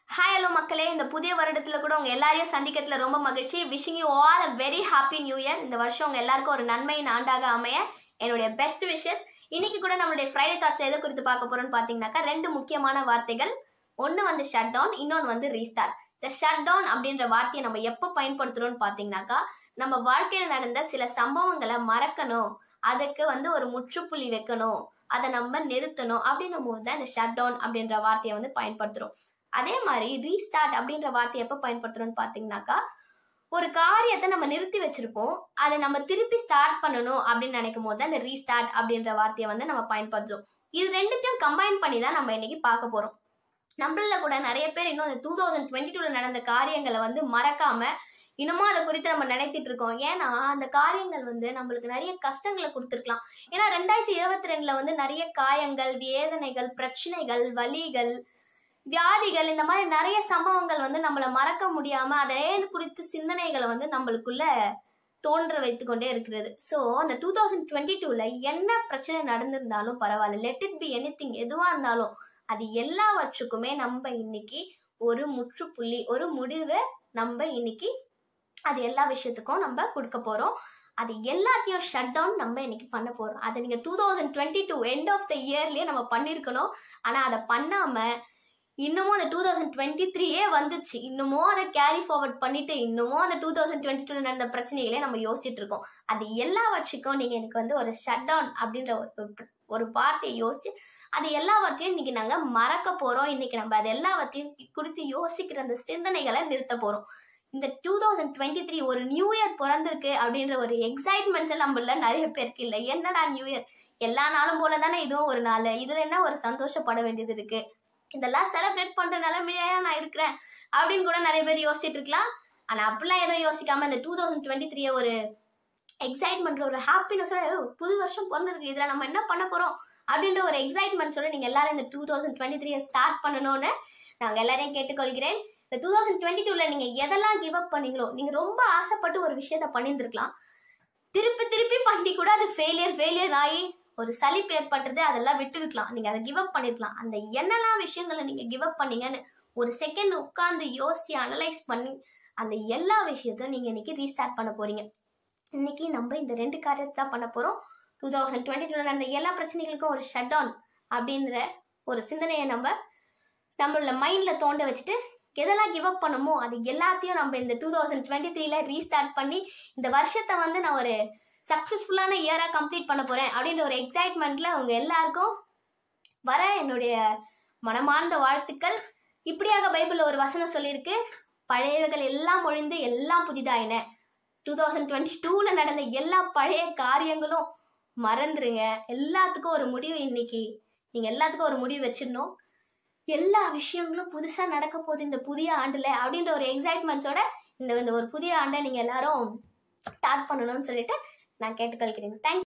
hi hello மக்களே இந்த புதிய வருடத்துல கூட உங்க எல்லாரையும் சந்திக்கிறதுல ரொம்ப மகிழ்ச்சி wishing you all a very happy new year இந்த வருஷம் உங்க எல்லாருக்கும் ஒரு நன்மையின் ஆண்டாக அமைய என்னுடைய பெஸ்ட் விஷஸ் இன்னைக்கு கூட நம்மளுடைய ஃப்ரைடே தாட்ஸ் எதை குறித்து பார்க்க போறோம்னு பாத்தீங்கன்னாக்கா ரெண்டு முக்கியமான வார்த்தைகள் ஒன்னு வந்து ஷட் டவுன் இன்னொன்று வந்து ரீஸ்டார்ட் இந்த ஷட் டவுன் அப்படின்ற வார்த்தையை நம்ம எப்போ பயன்படுத்துறோம்னு பாத்தீங்கன்னாக்கா நம்ம வாழ்க்கையில நடந்த சில சம்பவங்களை மறக்கணும் அதுக்கு வந்து ஒரு முற்றுப்புள்ளி வைக்கணும் அதை நம்ம நிறுத்தணும் அப்படின்னும் போது தான் இந்த ஷட் டவுன் அப்படின்ற வார்த்தையை வந்து பயன்படுத்துறோம் அதே மாதிரி ரீஸ்டார்ட் அப்படின்ற வார்த்தையை எப்போ பயன்படுத்துறோம்னு பார்த்தீங்கன்னாக்கா ஒரு காரியத்தை நம்ம நிறுத்தி வச்சிருப்போம் அதை நம்ம திருப்பி ஸ்டார்ட் பண்ணணும் அப்படின்னு நினைக்கும் போது தான் இந்த ரீஸ்டார்ட் அப்படின்ற வார்த்தையை வந்து நம்ம பயன்படுத்துறோம் இது ரெண்டுத்தையும் கம்பைன் பண்ணி தான் நம்ம இன்னைக்கு பார்க்க போறோம் நம்மள கூட நிறைய பேர் இன்னும் இந்த டூ தௌசண்ட் டுவெண்ட்டி டூல நடந்த காரியங்களை வந்து மறக்காம இன்னமும் அதை குறித்து நம்ம நினைத்திட்டு இருக்கோம் ஏன்னா அந்த காரியங்கள் வந்து நம்மளுக்கு நிறைய கஷ்டங்களை கொடுத்துருக்கலாம் ஏன்னா ரெண்டாயிரத்தி இருபத்தி ரெண்டுல வந்து நிறைய காயங்கள் வேதனைகள் பிரச்சனைகள் வலிகள் வியாதிகள் இந்த மாதிரி நிறைய சம்பவங்கள் வந்து நம்மளை மறக்க முடியாம அதே குறித்து சிந்தனைகளை வந்து நம்மளுக்குள்ள தோன்ற வைத்து கொண்டே இருக்கிறது ஸோ அந்த டூ தௌசண்ட் டுவெண்ட்டி டூல என்ன பிரச்சனை நடந்திருந்தாலும் பரவாயில்ல let it be anything எதுவாக இருந்தாலும் அது எல்லாவற்றுக்குமே நம்ம இன்னைக்கு ஒரு முற்றுப்புள்ளி ஒரு முடிவை நம்ம இன்னைக்கு அது எல்லா விஷயத்துக்கும் நம்ம கொடுக்க போறோம் அது எல்லாத்தையும் ஷட் டவுன் நம்ம இன்னைக்கு பண்ண போறோம் அதை நீங்க two thousand twenty two end of the இயர்லயே நம்ம பண்ணிருக்கணும் ஆனா அதை பண்ணாம இன்னமும் அந்த டூ தௌசண்ட் டுவெண்ட்டி த்ரீயே வந்துச்சு இன்னமும் அதை கேரி ஃபார்வர்ட் பண்ணிட்டு இன்னமும் அந்த டூ தௌசண்ட் டுவெண்ட்டி டூல நடந்த பிரச்சனைகளே நம்ம யோசிச்சுட்டு இருக்கோம் அது எல்லாவற்றுக்கும் நீங்க எனக்கு வந்து ஒரு ஷட் டவுன் அப்படின்ற ஒரு- ஒரு வார்த்தையை யோசிச்சு அது எல்லாவற்றையும் இன்னைக்கு நாங்க மறக்க போறோம் இன்னைக்கு நம்ம அது எல்லாவற்றையும் குறித்து யோசிக்கிற அந்த சிந்தனைகளை நிறுத்த போறோம் இந்த டூ தௌசண்ட் டுவெண்ட்டி த்ரீ ஒரு நியூ இயர் பிறந்திருக்கு அப்படின்ற ஒரு எக்ஸைட்மெண்ட்ஸ் நம்மள நிறைய பேருக்கு இல்லை என்னடா நியூ இயர் எல்லா நாளும் போல தானே இதுவும் ஒரு நாள் இதுல என்ன ஒரு சந்தோஷப்பட வேண்டியது இருக்கு இதெல்லாம் செலிப்ரேட் பண்ற நிலைமையா நான் இருக்கிறேன் அப்படின்னு கூட நிறைய பேர் யோசிச்சுட்டு இருக்கலாம் ஆனா அப்படிலாம் எதுவும் யோசிக்காம இந்த டூ தௌசண்ட் டுவெண்ட்டி த்ரீ ஒரு எக்ஸைட்மெண்ட் ஒரு ஹாப்பினஸோட புது வருஷம் பிறந்திருக்கு இதுல நம்ம என்ன பண்ண போறோம் அப்படின்ற ஒரு எக்ஸைட்மெண்ட்ஸோட நீங்க எல்லாரும் இந்த two thousand twenty three start பண்ணணும்னு நாங்க எல்லாரையும் கேட்டுக்கொள்கிறேன் இந்த டூ தௌசண்ட் டுவெண்ட்டி டூல நீங்க எதெல்லாம் கிவ் அப் பண்ணீங்களோ நீங்க ரொம்ப ஆசைப்பட்டு ஒரு விஷயத்த பண்ணியிருந்திருக்கலாம் திருப்பி திருப்பி பண்ணி கூட அது ஃபெயிலியர் ஃபெயிலியர் ஆகி ஒரு சலிப்பு ஏற்பட்டது அதெல்லாம் விட்டு இருக்கலாம் நீங்க அதை கிவ் அப் பண்ணிருக்கலாம் அந்த என்னெல்லாம் விஷயங்களை நீங்க கிவ் அப் பண்ணீங்கன்னு ஒரு செகண்ட் உட்கார்ந்து யோசிச்சு அனலைஸ் பண்ணி அந்த எல்லா விஷயத்தையும் நீங்க இன்னைக்கு ரீஸ்டார்ட் பண்ண போறீங்க இன்னைக்கு நம்ம இந்த ரெண்டு காரியத்தை தான் பண்ண போறோம் டூ தௌசண்ட் டுவெண்ட்டி டூல நடந்த எல்லா பிரச்சனைகளுக்கும் ஒரு ஷட் டவுன் அப்படின்ற ஒரு சிந்தனையை நம்ம நம்மளோட மைண்ட்ல தோண்ட வச்சுட்டு எதெல்லாம் கிவ் அப் பண்ணுமோ அது எல்லாத்தையும் நம்ம இந்த டூ தௌசண்ட் டுவெண்ட்டி த்ரீல ரீஸ்டார்ட் பண்ணி இந்த வருஷத்தை வந்து நான் ஒரு சக்ஸஸ்ஃபுல்லான இயராக கம்ப்ளீட் பண்ண போறேன் அப்படின்ற ஒரு எக்ஸைட்மெண்ட்ல அவங்க எல்லாருக்கும் வர என்னுடைய மனமார்ந்த வாழ்த்துக்கள் இப்படியாக பைபிள்ல ஒரு வசனம் சொல்லியிருக்கு பழையவைகள் எல்லாம் ஒழிந்து எல்லாம் புதிதாயின டூ தௌசண்ட் டுவெண்ட்டி டூவில் நடந்த எல்லா பழைய காரியங்களும் மறந்துருங்க எல்லாத்துக்கும் ஒரு முடிவு இன்னைக்கு நீங்கள் எல்லாத்துக்கும் ஒரு முடிவு வச்சிடணும் எல்லா விஷயங்களும் புதுசாக நடக்க போகுது இந்த புதிய ஆண்டில் அப்படின்ற ஒரு எக்ஸைட்மெண்ட்ஸோட இந்த இந்த ஒரு புதிய ஆண்டை நீங்கள் எல்லாரும் ஸ்டார்ட் பண்ணணும்னு சொல்லிட்டு நான் கேட்டுக்கொள்கிறேன் தேங்க்